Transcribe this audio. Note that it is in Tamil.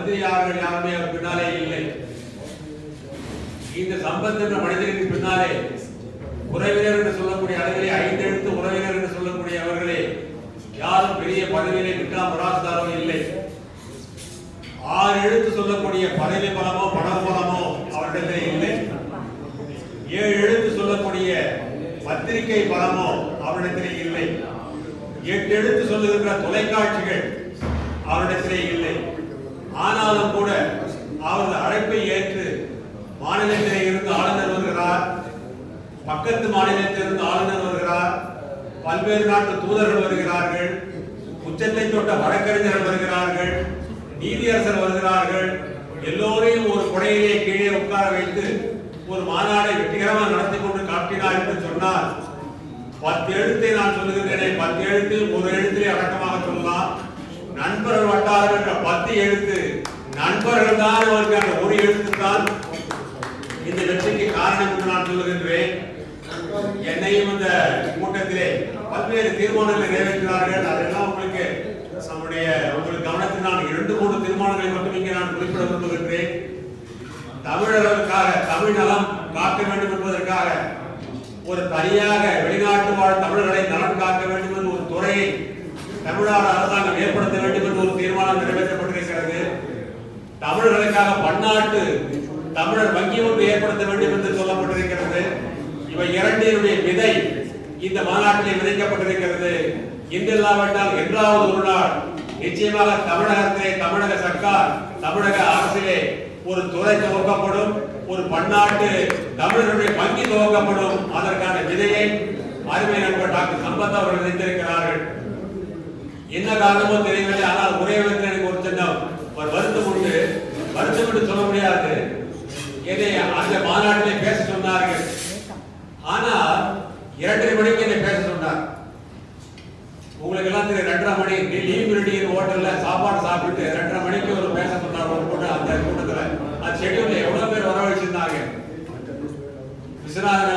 மந்திரியாளர்கள் யாருமே அவர் பின்னாலே இல்லை இந்த சம்பத் என்ற மனிதரின் பின்னாலே உறவினர் என்று சொல்லக்கூடிய அளவிலே ஐந்து எழுத்து உறவினர் என்று சொல்லக்கூடிய அவர்களே யாரும் பெரிய பதவியிலே விட்டா முராஸ்தாரோ இல்லை ஆறு எழுத்து சொல்லக்கூடிய பதவி பலமோ பண பலமோ அவரிடத்திலே இல்லை ஏழு எழுத்து சொல்லக்கூடிய பத்திரிகை பலமோ அவரிடத்திலே இல்லை எட்டு எழுத்து சொல்லுகின்ற தொலைக்காட்சிகள் அவரிடத்திலே இல்லை ஆனாலும் கூட அவரது அழைப்பை ஏற்று மாநிலத்திலே இருந்து ஆளுநர் வருகிறார் பக்கத்து மாநிலத்திலிருந்து ஆளுநர் வருகிறார் பல்வேறு நாட்டு தூதர்கள் வருகிறார்கள் உச்சத்தை தொட்ட வழக்கறிஞர்கள் வருகிறார்கள் நீதியரசர் வருகிறார்கள் எல்லோரையும் ஒரு குடையிலே கீழே உட்கார வைத்து ஒரு மாநாடை வெற்றிகரமாக நடத்தி கொண்டு காட்டினார் என்று சொன்னால் பத்து எழுத்தை நான் சொல்லுகின்றேனே பத்து எழுத்தில் ஒரு எழுத்திலே அடக்கமாக சொல்லலாம் நண்பர்கள் வட்டாரம் என்ற பத்து எழுத்து நண்பர்கள் தான் அவருக்கு அந்த ஒரு எழுத்து தான் இந்த வெற்றிக்கு காரணம் என்று நான் சொல்லுகின்றேன் என்னையும் இந்த கூட்டத்திலே பல்வேறு தீர்மானங்களை நிறைவேற்றினார்கள் அதெல்லாம் உங்களுக்கு நம்முடைய உங்களுக்கு கவனத்தில் நான் இரண்டு மூன்று தீர்மானங்களை மட்டும் இங்கே நான் குறிப்பிட விரும்புகின்றேன் தமிழர்களுக்காக தமிழ் நலம் காக்க வேண்டும் என்பதற்காக ஒரு தனியாக வெளிநாட்டு வாழ் தமிழர்களை நலன் காக்க வேண்டும் என்று ஒரு துறையை தமிழ்நாடு அரசாங்கம் ஏற்படுத்த வேண்டும் என்று ஒரு தீர்மானம் நிறைவேற்றப்பட்டிருக்கிறது தமிழர்களுக்காக பன்னாட்டு தமிழர் வங்கி ஒன்று ஏற்படுத்த வேண்டும் என்று சொல்லப்பட்டிருக்கிறது இவை இரண்டினுடைய விதை இந்த மாநாட்டிலே விதைக்கப்பட்டிருக்கிறது இன்றில்லாவிட்டால் என்றாவது ஒரு நாள் நிச்சயமாக தமிழகத்திலே தமிழக சர்க்கார் தமிழக அரசிலே ஒரு துறை துவக்கப்படும் ஒரு பன்னாட்டு தமிழர்களுடைய வங்கி துவக்கப்படும் அதற்கான விதையை அருமை நண்பர் டாக்டர் சம்பத் அவர்கள் விதைத்திருக்கிறார்கள் என்ன காரணமோ தெரியவில்லை ஆனால் ஒரே விதத்தில் எனக்கு ஒரு சின்ன ஒரு வருத்தம் உண்டு வருத்தம் என்று சொல்ல முடியாது என்னை அந்த மாநாட்டிலே பேச சொன்னார்கள் ஆனால் இரண்டரை மணிக்கு என்னை பேச சொன்னார் உங்களுக்கு எல்லாம் தெரியும் ரெண்டரை மணி லீவ் ரெடியின் ஹோட்டல்ல சாப்பாடு சாப்பிட்டு ரெண்டரை மணிக்கு ஒரு பேச சொன்னார் ஒரு கூட்டம் அந்த கூட்டத்துல அது ஷெட்யூல்ல எவ்வளவு பேர் வரவழைச்சிருந்தாங்க விஸ்வநாத